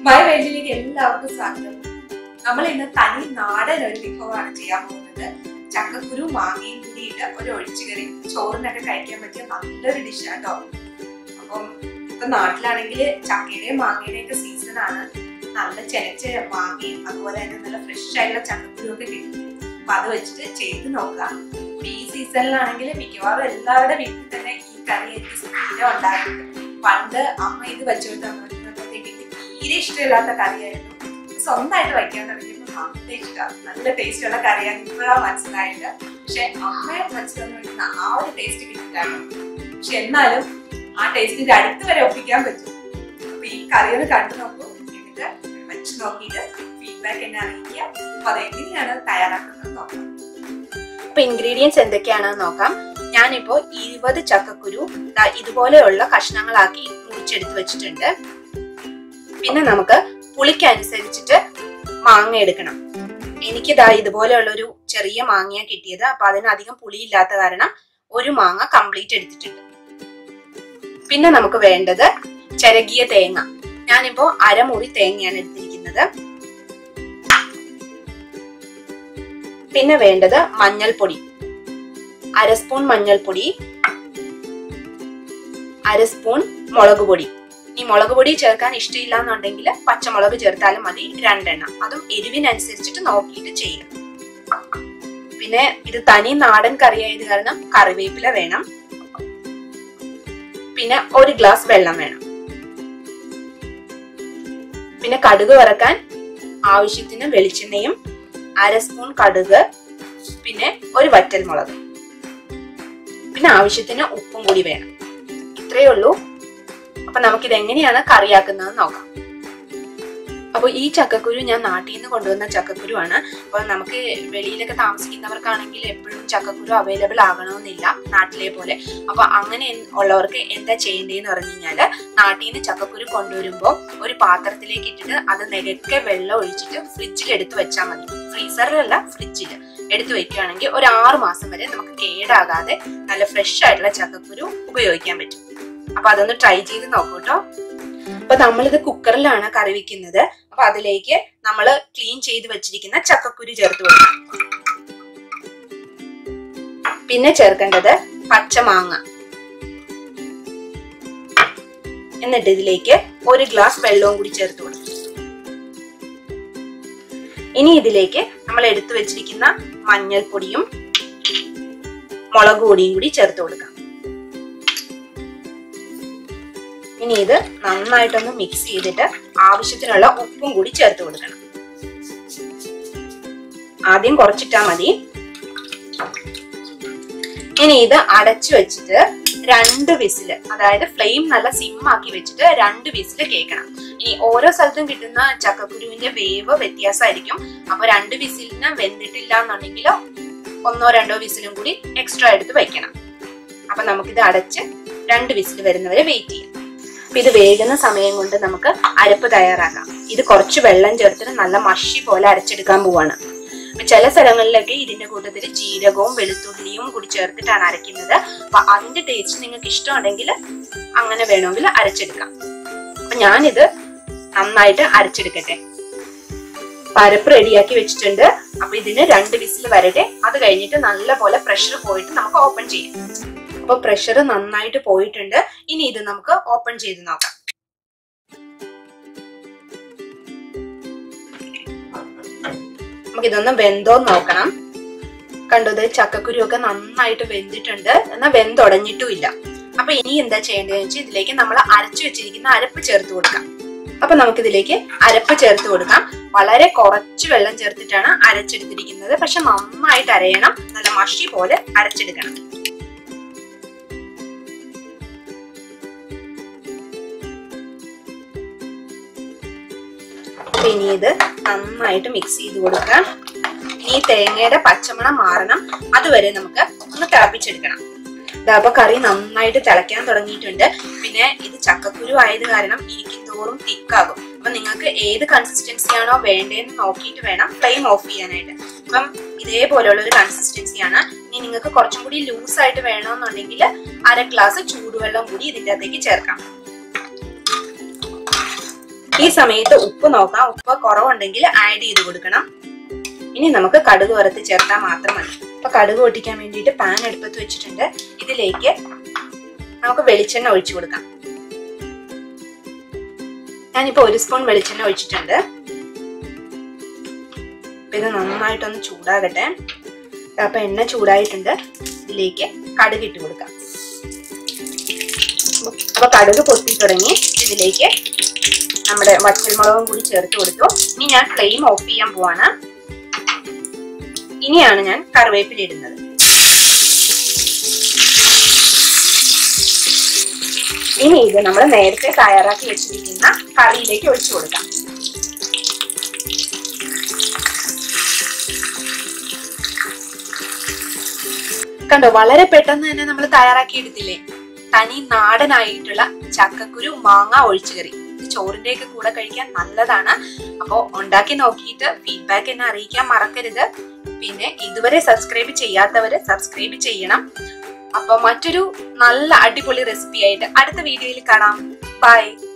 മഴ വേണ്ടിയിലേക്ക് എല്ലാവർക്കും സ്വാഗതം നമ്മൾ ഇന്ന് തനി നാടൻ ഒരു വിഭവമാണ് ചെയ്യാൻ പോകുന്നത് ചക്കക്കുരു മാങ്ങയും കൂടിയിട്ട് ഒരു ഒഴിച്ചുകറി ചോറിനൊക്കെ കഴിക്കാൻ പറ്റിയ നല്ലൊരു ഡിഷ് ആട്ടോ അപ്പം ഇപ്പൊ നാട്ടിലാണെങ്കിൽ ചക്കയുടെയും മാങ്ങയുടെയും ഒക്കെ സീസൺ ആണ് നല്ല ചെനച്ച മാങ്ങയും അതുപോലെ തന്നെ നല്ല ഫ്രഷ് ആയിട്ടുള്ള ചക്കക്കുരു ഒക്കെ കിട്ടും അപ്പൊ അത് വെച്ചിട്ട് ചെയ്ത് നോക്കാം അപ്പൊ ഈ സീസണിലാണെങ്കിൽ മിക്കവാറും എല്ലാവരുടെ വീട്ടിൽ തന്നെ ഈ കറി എനിക്ക് സ്ഥിരം ഉണ്ടാകുന്നുണ്ട് പണ്ട് അമ്മ ഇത് വെച്ചുകൊണ്ട് തന്നപ്പോഴത്തേക്ക് എനിക്ക് തീരെ ഇഷ്ടമില്ലാത്ത കറിയായിരുന്നു സ്വന്തമായിട്ട് വയ്ക്കാൻ തുടങ്ങിയപ്പോൾ നല്ല ഇഷ്ടം നല്ല ടേസ്റ്റ് ഉള്ള കറിയാണ് ഇപ്പോഴാണ് മനസ്സിലായിട്ട് പക്ഷെ അമ്മ വെച്ച് തന്നിരുന്ന ആ ഒരു ടേസ്റ്റ് കിട്ടിയിട്ടാണ് പക്ഷെ എന്നാലും ആ ടേസ്റ്റിന്റെ അടുത്ത് വരെ ഒപ്പിക്കാൻ പറ്റും അപ്പൊ ഈ കറി ഒന്ന് കണ്ടു നോക്കൂ എന്നിട്ട് വെച്ച് നോക്കിയിട്ട് ഫീഡ്ബാക്ക് എന്നെ അറിയിക്കുക അപ്പൊ അതെങ്ങനെയാണ് തയ്യാറാക്കുന്നത് നോക്കാം അപ്പൊ ഇൻഗ്രീഡിയൻസ് എന്തൊക്കെയാണെന്ന് നോക്കാം ഞാനിപ്പോ ഇരുപത് ചക്കക്കുരു ദാ ഇതുപോലെയുള്ള കഷ്ണങ്ങളാക്കി മുറിച്ചെടുത്ത് വെച്ചിട്ടുണ്ട് പിന്നെ നമുക്ക് പുളിക്കനുസരിച്ചിട്ട് മാങ്ങ എടുക്കണം എനിക്ക് ദാ ഇതുപോലെയുള്ള ഒരു ചെറിയ മാങ്ങയാ കിട്ടിയത് അപ്പൊ അതിന് അധികം പുളിയില്ലാത്ത കാരണം ഒരു മാങ്ങ കംപ്ലീറ്റ് എടുത്തിട്ടുണ്ട് പിന്നെ നമുക്ക് വേണ്ടത് ചിരകിയ തേങ്ങ ഞാനിപ്പോ അരമുറി തേങ്ങയാണ് എടുത്തിരിക്കുന്നത് പിന്നെ വേണ്ടത് മഞ്ഞൾപ്പൊടി അര സ്പൂൺ മഞ്ഞൾപ്പൊടി അര സ്പൂൺ മുളക് പൊടി ഈ മുളക് പൊടി ചേർക്കാൻ ഇഷ്ടമില്ല എന്നുണ്ടെങ്കിൽ പച്ചമുളക് ചേർത്താലും മതി രണ്ടെണ്ണം അതും എരിവിനനുസരിച്ചിട്ട് നോക്കിയിട്ട് ചെയ്യുക പിന്നെ ഇത് തനി നാടൻ കറിയായത് കാരണം കറിവേപ്പില വേണം പിന്നെ ഒരു ഗ്ലാസ് വെള്ളം വേണം പിന്നെ കടുക് വറക്കാൻ ആവശ്യത്തിന് വെളിച്ചെണ്ണയും അര സ്പൂൺ കടുക് പിന്നെ ഒരു വറ്റൽ മുളക് പിന്നെ ആവശ്യത്തിന് ഉപ്പും കൂടി വേണം ഇത്രയേ ഉള്ളൂ അപ്പൊ നമുക്കിത് എങ്ങനെയാണ് കറിയാക്കുന്നത് നോക്കാം അപ്പോൾ ഈ ചക്കക്കുരു ഞാൻ നാട്ടിൽ നിന്ന് കൊണ്ടുവന്ന ചക്കക്കുരു ആണ് അപ്പോൾ നമുക്ക് വെളിയിലൊക്കെ താമസിക്കുന്നവർക്കാണെങ്കിൽ എപ്പോഴും ചക്കക്കുരു അവൈലബിൾ ആകണമെന്നില്ല നാട്ടിലെ പോലെ അപ്പൊ അങ്ങനെ ഉള്ളവർക്ക് എന്താ ചെയ്യേണ്ടതെന്ന് പറഞ്ഞു കഴിഞ്ഞാല് നാട്ടിൽ നിന്ന് ചക്കക്കുരു കൊണ്ടുവരുമ്പോൾ ഒരു പാത്രത്തിലേക്ക് ഇട്ടിട്ട് അത് നിരക്കെ വെള്ളം ഒഴിച്ചിട്ട് ഫ്രിഡ്ജിൽ എടുത്ത് വെച്ചാൽ മതി ഫ്രീസറിലല്ല ഫ്രിഡ്ജിൽ എടുത്തു വെക്കുകയാണെങ്കിൽ ഒരു ആറ് മാസം വരെ നമുക്ക് കേടാകാതെ നല്ല ഫ്രഷ് ആയിട്ടുള്ള ചക്കക്കുരു ഉപയോഗിക്കാൻ പറ്റും അപ്പൊ അതൊന്ന് ട്രൈ ചെയ്ത് നോക്കൂ കേട്ടോ അപ്പൊ നമ്മളിത് കുക്കറിലാണ് കറി വെക്കുന്നത് അപ്പൊ അതിലേക്ക് നമ്മൾ ക്ലീൻ ചെയ്ത് വെച്ചിരിക്കുന്ന ചക്കക്കുരു ചേർത്ത് കൊടുക്കാം പിന്നെ ചേർക്കേണ്ടത് പച്ചമാങ്ങ എന്നിട്ട് ഇതിലേക്ക് ഒരു ഗ്ലാസ് വെള്ളവും കൂടി ചേർത്ത് കൊടുക്കും ഇനി ഇതിലേക്ക് നമ്മൾ എടുത്തു വെച്ചിരിക്കുന്ന മഞ്ഞൾപ്പൊടിയും മുളക് പൊടിയും കൂടി ചേർത്ത് കൊടുക്കാം ഇനി ഇത് നന്നായിട്ടൊന്ന് മിക്സ് ചെയ്തിട്ട് ആവശ്യത്തിനുള്ള ഉപ്പും കൂടി ചേർത്ത് കൊടുക്കണം ആദ്യം കുറച്ചിട്ടാ മതി ഇനി ഇത് അടച്ചു വെച്ചിട്ട് രണ്ട് വിസില് അതായത് ഫ്ലെയിം നല്ല സിം ആക്കി വെച്ചിട്ട് രണ്ട് വിസില് കേൾക്കണം ഇനി ഓരോ സ്ഥലത്തും കിട്ടുന്ന ചക്കക്കുരുവിന്റെ വേവ് വ്യത്യാസമായിരിക്കും അപ്പൊ രണ്ട് വിസിലിന് വെന്തിട്ടില്ല എന്നുണ്ടെങ്കിൽ ഒന്നോ രണ്ടോ വിസിലും കൂടി എക്സ്ട്രാ എടുത്ത് വെക്കണം അപ്പൊ നമുക്കിത് അടച്ച് രണ്ട് വിസിൽ വരുന്നവരെ വെയിറ്റ് ചെയ്യാം അപ്പൊ ഇത് വേകുന്ന സമയം കൊണ്ട് നമുക്ക് അരപ്പ് തയ്യാറാക്കാം ഇത് കുറച്ച് വെള്ളം ചേർത്തിട്ട് നല്ല മഷി പോലെ അരച്ചെടുക്കാൻ പോവാണ് അപ്പൊ ചില സ്ഥലങ്ങളിലൊക്കെ ഇതിന്റെ കൂട്ടത്തിൽ ജീരകവും വെളുത്തുള്ളിയും കൂടി ചേർത്തിട്ടാണ് അരയ്ക്കുന്നത് അപ്പൊ അതിന്റെ ടേസ്റ്റ് നിങ്ങൾക്ക് ഇഷ്ടമുണ്ടെങ്കിൽ അങ്ങനെ വേണമെങ്കിൽ അരച്ചെടുക്കാം അപ്പൊ ഞാനിത് നന്നായിട്ട് അരച്ചെടുക്കട്ടെ അപ്പൊ അരപ്പ് റെഡിയാക്കി വെച്ചിട്ടുണ്ട് അപ്പൊ ഇതിന് രണ്ട് വിസിൽ വരട്ടെ അത് കഴിഞ്ഞിട്ട് നല്ല പോലെ പ്രഷർ പോയിട്ട് നമുക്ക് ഓപ്പൺ ചെയ്യാം അപ്പൊ പ്രഷർ നന്നായിട്ട് പോയിട്ടുണ്ട് ഇനി ഇത് നമുക്ക് ഓപ്പൺ ചെയ്ത് നോക്കാം നമുക്ക് ഇതൊന്ന് വെന്തോ നോക്കണം കണ്ടത് ചക്കക്കുരു ഒക്കെ നന്നായിട്ട് വെന്തിട്ടുണ്ട് എന്നാൽ വെന്തുടഞ്ഞിട്ടും ഇല്ല അപ്പൊ ഇനി എന്താ ചെയ്യേണ്ടതെന്ന് വെച്ചാൽ ഇതിലേക്ക് നമ്മൾ അരച്ചു വെച്ചിരിക്കുന്ന അരപ്പ് ചേർത്ത് കൊടുക്കാം അപ്പൊ നമുക്ക് ഇതിലേക്ക് അരപ്പ് ചേർത്ത് കൊടുക്കാം വളരെ കുറച്ച് വെള്ളം ചേർത്തിട്ടാണ് അരച്ചെടുത്തിരിക്കുന്നത് പക്ഷെ നന്നായിട്ട് അരയണം നല്ല മഷി പോലെ അരച്ചെടുക്കണം അപ്പൊ ഇനി ഇത് നന്നായിട്ട് മിക്സ് ചെയ്ത് കൊടുക്കാം ഇനി തേങ്ങയുടെ പച്ചമണം മാറണം അതുവരെ നമുക്ക് ഒന്ന് തിളപ്പിച്ചെടുക്കണം അപ്പൊ കറി നന്നായിട്ട് തിളയ്ക്കാൻ തുടങ്ങിയിട്ടുണ്ട് പിന്നെ ഇത് ചക്കക്കുരു ആയത് കാരണം ഇരിക്കും തോറും തിക്കാകും അപ്പൊ നിങ്ങൾക്ക് ഏത് കൺസിസ്റ്റൻസി ആണോ വേണ്ടതെന്ന് നോക്കിയിട്ട് വേണം ഫ്ലെയിം ഓഫ് ചെയ്യാനായിട്ട് അപ്പം ഇതേപോലെയുള്ള ഒരു കൺസിസ്റ്റൻസിയാണ് ഇനി നിങ്ങൾക്ക് കുറച്ചും കൂടി ലൂസ് ആയിട്ട് വേണമെന്നുണ്ടെങ്കിൽ അര ഗ്ലാസ് ചൂടുവെള്ളം കൂടി ഇതിൻ്റെ അകത്തേക്ക് ചേർക്കാം ഈ സമയത്ത് ഉപ്പ് നോക്കാം ഉപ്പ് കുറവുണ്ടെങ്കിൽ ആഡ് ചെയ്ത് കൊടുക്കണം ഇനി നമുക്ക് കടുക് വറുത്ത് ചേർത്താൽ മാത്രം മതി അപ്പൊ കടുക് പൊട്ടിക്കാൻ വേണ്ടിയിട്ട് പാൻ അടുപ്പത്ത് വെച്ചിട്ടുണ്ട് ഇതിലേക്ക് നമുക്ക് വെളിച്ചെണ്ണ ഒഴിച്ചു കൊടുക്കാം ഞാനിപ്പോ ഒരു സ്പൂൺ വെളിച്ചെണ്ണ ഒഴിച്ചിട്ടുണ്ട് അപ്പൊ ഇത് നന്നായിട്ടൊന്ന് ചൂടാകട്ടെ അപ്പൊ എണ്ണ ചൂടായിട്ടുണ്ട് ഇതിലേക്ക് കടുക് ഇട്ട് കൊടുക്കാം അപ്പൊ കടുക് പൊട്ടി തുടങ്ങി ഇതിലേക്ക് നമ്മുടെ വറ്റൽമുളകും കൂടി ചേർത്ത് കൊടുത്തു ഇനി ഞാൻ ഫ്ലെയിം ഓഫ് ചെയ്യാൻ പോവാണ് ഇനിയാണ് ഞാൻ കറിവേപ്പില ഇടുന്നത് ഇനി ഇത് നമ്മൾ നേരത്തെ തയ്യാറാക്കി വെച്ചിരിക്കുന്ന കറിയിലേക്ക് ഒഴിച്ചു കൊടുക്കാം കണ്ടോ വളരെ പെട്ടെന്ന് തന്നെ നമ്മൾ തയ്യാറാക്കി എടുത്തില്ലേ തനി നാടനായിട്ടുള്ള ചക്കക്കുരു മാങ്ങ ഒഴിച്ചുകറി ഇത് ചോറിന്റെ ഒക്കെ കൂടെ കഴിക്കാൻ നല്ലതാണ് അപ്പോ ഉണ്ടാക്കി നോക്കിയിട്ട് ഫീഡ്ബാക്ക് എന്നെ അറിയിക്കാൻ മറക്കരുത് പിന്നെ ഇതുവരെ സബ്സ്ക്രൈബ് ചെയ്യാത്തവര് സബ്സ്ക്രൈബ് ചെയ്യണം അപ്പൊ മറ്റൊരു നല്ല അടിപൊളി റെസിപ്പി ആയിട്ട് അടുത്ത വീഡിയോയിൽ കാണാം ബൈ